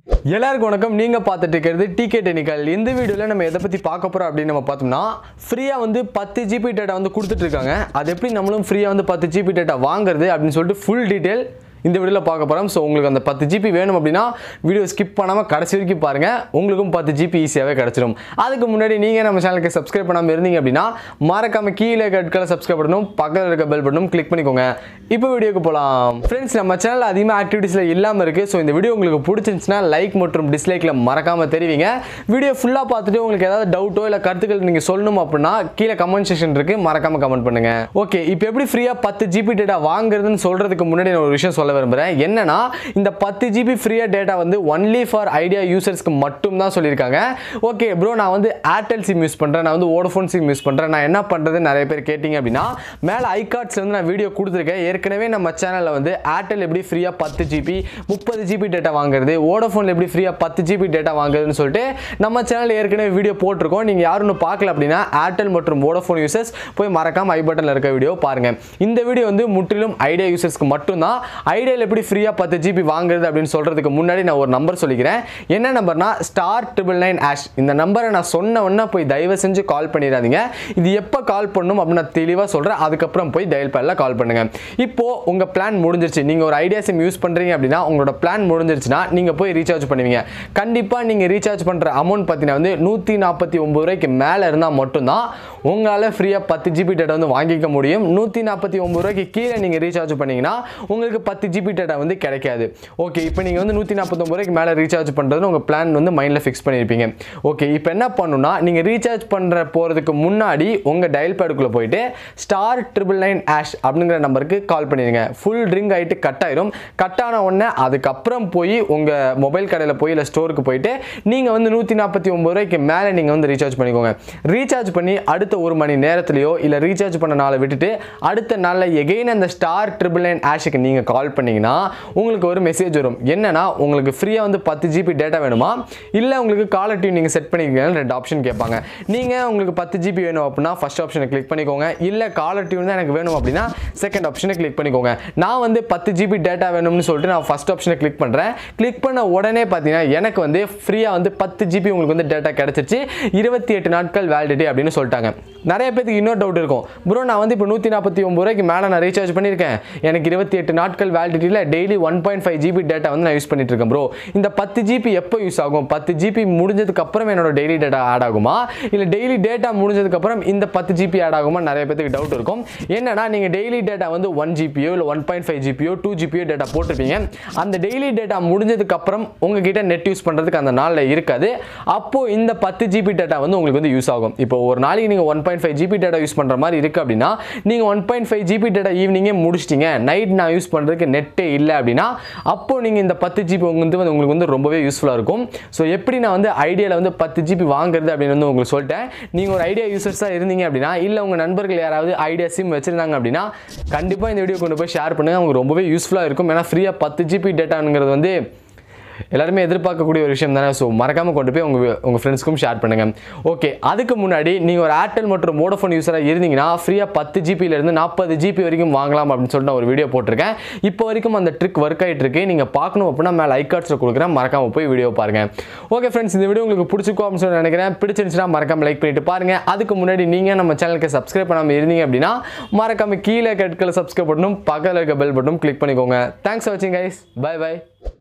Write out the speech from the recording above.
எல்லாருக்கும் வணக்கம் நீங்கள் பார்த்துட்டு இருக்கிறது டிகே டெக்னிக்கல் இந்த வீடியோவில் நம்ம எதை பற்றி பார்க்க போகிறோம் அப்படின்னு நம்ம பார்த்தோம்னா ஃப்ரீயாக வந்து பத்து ஜிபி டேட்டா வந்து கொடுத்துட்டு இருக்காங்க அது எப்படி நம்மளும் ஃப்ரீயாக வந்து பத்து ஜிபி டேட்டா வாங்குறது அப்படின்னு சொல்லிட்டு ஃபுல் டீட்டெயில் இந்த வீடியோவில் பார்க்க போகிறோம் ஸோ உங்களுக்கு அந்த பத்து ஜிபி வேணும் அப்படின்னா வீடியோ ஸ்கிப் பண்ணாமல் கடைசி வரைக்கும் பாருங்கள் உங்களுக்கும் பத்து ஜிபி ஈஸியாகவே கிடச்சிடும் அதுக்கு முன்னாடி நீங்கள் நம்ம சேனலுக்கு சப்ஸ்கிரைப் பண்ணாமல் இருந்தீங்க அப்படின்னா மறக்காம கீழே கட்களை சப்ஸ்கிரைப் பண்ணணும் பக்கத்தில் இருக்க பெல் பட்டனும் கிளிக் பண்ணிக்கோங்க இப்போ வீடியோக்கு போகலாம் ஃப்ரெண்ட்ஸ் நம்ம சேனல் அதிகமாக ஆக்டிவிட்டீஸில் இல்லாமல் இருக்குது ஸோ இந்த வீடியோ உங்களுக்கு பிடிச்சிருந்துச்சுன்னா லைக் மற்றும் டிஸ்லைக்கில் மறக்காமல் தெரிவிங்க வீடியோ ஃபுல்லாக பார்த்துட்டு உங்களுக்கு ஏதாவது டவுட்டோ இல்லை கருத்துக்கள் நீங்கள் சொல்லணும் அப்படின்னா கீழே கமெண்ட் செக்ஷன் இருக்குது மறக்காமல் கமெண்ட் பண்ணுங்க ஓகே இப்போ எப்படி ஃப்ரீயாக பத்து ஜிபி டேட்டா வாங்குறதுன்னு சொல்கிறதுக்கு முன்னாடி நான் ஒரு விஷயம் சொல்ல விரும்புகிறேன் என்னன்னா இந்த பத்து ஜிபி ஃப்ரீயாக டேட்டா வந்து ஒன்லி ஃபார் ஐடியா யூசர்ஸ்க்கு மட்டும் தான் சொல்லியிருக்காங்க ஓகே ப்ரோ நான் வந்து ஏர்டெல் சிம் யூஸ் பண்ணுறேன் நான் வந்து ஓடோஃபோன் சிம் யூஸ் பண்ணுறேன் நான் என்ன பண்ணுறதுன்னு நிறைய பேர் கேட்டிங்க அப்படின்னா மேலே ஐகார்ட்ஸ்ல வந்து நான் வீடியோ கொடுத்துருக்கேன் ஏற்கனவே நம்ம சேனலில் வந்து ஏர்டெல் எப்படி ஃப்ரீயாக பத்து ஜிபி முப்பது ஜிபி டேட்டா வாங்குறது ஓடோஃபோனில் எப்படி ஃப்ரீயாக பத்து ஜிபி டேட்டா வாங்குறதுன்னு சொல்லிட்டு நம்ம சேனல் ஏற்கனவே வீடியோ போட்டிருக்கோம் நீங்கள் யாரும் இன்னும் பார்க்கல அப்படின்னா ஏர்டெல் மற்றும் வோடோஃபோன் யூசர்ஸ் போய் மறக்காம ஐ பட்டனில் இருக்க வீடியோ பாருங்க இந்த வீடியோ வந்து முற்றிலும் ஐடியா யூசர்ஸ்க்கு மட்டும்தான் ஐடியாவில் எப்படி ஃப்ரீயாக பத்து ஜிபி வாங்குறது அப்படின்னு சொல்கிறதுக்கு முன்னாடி நான் ஒரு நம்பர் சொல்லிக்கிறேன் என்ன நம்பர்னா ஸ்டார் ட்ரிபிள் நைன் ஆஷ் இந்த நம்பரை நான் சொன்ன உடனே போய் தயவு செஞ்சு கால் பண்ணிடாதீங்க இது எப்போ கால் பண்ணணும் அப்படின்னு நான் தெளிவாக சொல்கிறேன் அதுக்கப்புறம் போய் டயல் பேடில் கால் பண்ணுங்க இப்போ உங்கள் பிளான் முடிஞ்சிருச்சு நீங்கள் ஒரு ஐடியா சிம் யூஸ் பண்ணுறீங்க அப்படின்னா உங்களோட பிளான் முடிஞ்சிருச்சுன்னா நீங்கள் போய் ரீசார்ஜ் பண்ணுவீங்க கண்டிப்பாக நீங்கள் ரீசார்ஜ் பண்ணுற அமௌண்ட் பார்த்தீங்கன்னா வந்து நூற்றி நாற்பத்தி ஒம்பது ரூபாய்க்கு மேலே இருந்தால் மட்டும்தான் உங்களால் ஃப்ரீயாக பத்து ஜிபி டேட்டா வந்து வாங்கிக்க முடியும் நூற்றி நாற்பத்தி ஒம்பது ரூபாய்க்கு கீழே நீங்கள் ரீசார்ஜ் பண்ணீங்கன்னா உங்களுக்கு பத்து ஜிபி டேட்டா வந்து கிடைக்காது ஓகே இப்போ நீங்கள் வந்து நூற்றி நாற்பத்தொம்பது ரூபாய்க்கு மேலே ரீசார்ஜ் பண்ணுறதுன்னு உங்கள் பிளான் வந்து மைண்டில் ஃபிக்ஸ் பண்ணியிருப்பீங்க ஓகே இப்போ என்ன பண்ணணும்னா நீங்கள் ரீசார்ஜ் பண்ணுற போகிறதுக்கு முன்னாடி உங்கள் டயல் பேடுக்குள்ளே போயிட்டு ஸ்டார் ட்ரிபிள் நைன் ஆஷ் அப்படிங்கிற நம்பருக்கு கால் பண்ணிடுங்க ஃபுல் ரிங் ஆகிட்டு கட் ஆயிரும் கட் ஆன உடனே அதுக்கப்புறம் போய் உங்கள் மொபைல் கடையில் போய் இல்லை ஸ்டோருக்கு போயிட்டு நீங்கள் வந்து நூற்றி நாற்பத்தி ஒம்பது ரூபாய்க்கு மேலே நீங்கள் வந்து ரீசார்ஜ் பண்ணிக்கோங்க ரீசார்ஜ் பண்ணி அடுத்த ஒரு மணி நேரத்துலையோ இல்லை ரீசார்ஜ் பண்ண நாளை விட்டுட்டு அடுத்த நாளில் எகெயின் அந்த ஸ்டார் ட்ரிபிள் நைன் ஆஷுக்கு நீங்கள் கால் பண்ணீங்கன்னா உங்களுக்கு ஒரு மெசேஜ் வரும் என்னன்னா உங்களுக்கு ஃப்ரீயாக வந்து பத்து ஜிபி டேட்டா வேணுமா இல்லை உங்களுக்கு காலர் டியூன் நீங்கள் செட் பண்ணிக்கிறீங்கன்னு ரெண்டு ஆப்ஷன் கேட்பாங்க நீங்கள் உங்களுக்கு பத்து ஜிபி வேணும் அப்படின்னா ஃபர்ஸ்ட் ஆப்ஷனை கிளிக் பண்ணிக்கோங்க இல்லை காலர் டியூன் தான் எனக்கு வேணும் அப்படின்னா செகண்ட் ஆப்ஷனை கிளிக் பண்ணிக்கோங்க நான் வந்து பத்து ஜிபி டேட்டா வேணும்னு சொல்லிட்டு நான் ஃபர்ஸ்ட் ஆப்ஷனை கிளிக் பண்ணுறேன் கிளிக் பண்ண உடனே பார்த்தீங்கன்னா எனக்கு வந்து ஃப்ரீயாக வந்து பத்து ஜிபி உங்களுக்கு வந்து டேட்டா கிடச்சிருச்சு இருபத்தி எட்டு நாட்கள் வேலிடிட்டி அப்படின்னு சொல்லிட்டாங்க நிறைய பேருக்கு இன்னொரு டவுட் இருக்கும் ப்ரோ நான் வந்து இப்போ நூற்றி நாற்பத்தி ஒம்பது ரூபாய்க்கு மேலே நான் ரீசார்ஜ் பண்ணியிருக்கேன் எனக்கு இருபத்தி எட்டு நாட்கள் வேலிடிட்டியில் daily one point five GB data வந்து நான் யூஸ் பண்ணிட்டு இருக்கேன் ப்ரோ இந்த பத்து ஜிபி எப்போ யூஸ் ஆகும் பத்து ஜிபி முடிஞ்சதுக்கு அப்புறம் என்னோட டெய்லி டேட்டா ஆட் ஆகுமா இல்லை டெய்லி டேட்டா முடிஞ்சதுக்கு அப்புறம் இந்த பத்து ஜிபி ஆட் ஆகுமா நிறைய பேருக்கு டவுட் இருக்கும் என்னன்னா நீங்கள் டெய்லி டேட்டா வந்து ஒன் ஜிபியோ இல்லை ஒன் பாயிண்ட் ஃபைவ் ஜிபியோ டூ ஜிபியோ டேட்டா போட்டிருப்பீங்க அந்த டெய்லி டேட்டா முடிஞ்சதுக்கு அப்புறம் உங்ககிட்ட நெட் யூஸ் பண்ணுறதுக்கு அந்த நாளில் இருக்காது அப்போ இந்த பத்து ஜிபி டேட்டா வந்து உங்களுக்கு வந்து யூஸ் ஆகும் இப்போ ஒரு நாளைக்கு நீங்கள் one point five GB data use பண்ணுற மாதிரி இருக்குது அப்படின்னா நீங்கள் one point five GB data ஈவினிங்கே முடிச்சிட்டிங்க நைட் நான் யூஸ் பண்ணுறதுக்கு நெட்டே இல்லை அப்படின்னா அப்போ நீங்கள் இந்த பத்து ஜிபி வந்து வந்து உங்களுக்கு வந்து ரொம்பவே யூஸ்ஃபுல்லாக இருக்கும் ஸோ எப்படி நான் வந்து ஐடியாவில் வந்து பத்து ஜிபி வாங்குறது அப்படின்னு வந்து உங்களுக்கு சொல்லிட்டேன் நீங்கள் ஒரு ஐடியா யூசர்ஸாக இருந்தீங்க அப்படின்னா இல்லை உங்கள் நண்பர்கள் யாராவது ஐடியா சிம் வச்சுருந்தாங்க அப்படின்னா கண்டிப்பாக இந்த வீடியோ கொண்டு போய் ஷேர் பண்ணுங்கள் அவங்க ரொம்பவே யூஸ்ஃபுல்லாக இருக்கும் ஏன்னா ஃப்ரீயாக பத்து ஜிபி டேட்டாங்கிறது வந்து எல்லாருமே எதிர்பார்க்கக்கூடிய ஒரு விஷயம் தானே ஸோ மறக்காமல் கொண்டு போய் உங்கள் உங்கள் ஃப்ரெண்ட்ஸ்க்கும் ஷேர் பண்ணுங்கள் ஓகே அதுக்கு முன்னாடி நீங்கள் ஒரு ஏர்டெல் மற்றும் வோடஃபோன் யூஸராக இருந்தீங்கன்னா ஃப்ரீயாக பத்து ஜிபியிலேருந்து நாற்பது ஜிபி வரைக்கும் வாங்கலாம் அப்படின்னு சொல்லிட்டு நான் ஒரு வீடியோ போட்டிருக்கேன் இப்போ வரைக்கும் அந்த ட்ரிக் ஒர்க் ஆகிட்டு இருக்கு நீங்கள் பார்க்கணும் அப்படின்னா மேலே ஐகார்ட்ஸில் கொடுக்குறேன் மறக்காமல் போய் வீடியோ பாருங்கள் ஓகே ஃப்ரெண்ட்ஸ் இந்த வீடியோ உங்களுக்கு பிடிச்சிருக்கோம் அப்படின்னு சொல்லி நினைக்கிறேன் பிடிச்சிருந்துச்சுன்னா மறக்காமல் லைக் பண்ணிட்டு பாருங்கள் அதுக்கு முன்னாடி நீங்கள் நம்ம சேனலுக்கு சப்ஸ்கிரைப் பண்ணாமல் இருந்தீங்க அப்படின்னா மறக்காமல் கீழே கட்களை சப்ஸ்கிரைப் பண்ணணும் பக்கத்தில் இருக்க பெல் பட்டனும் கிளிக் பண்ணிக்கோங்க தேங்க்ஸ் ஃபார் வாட்சிங் கைஸ் பை பை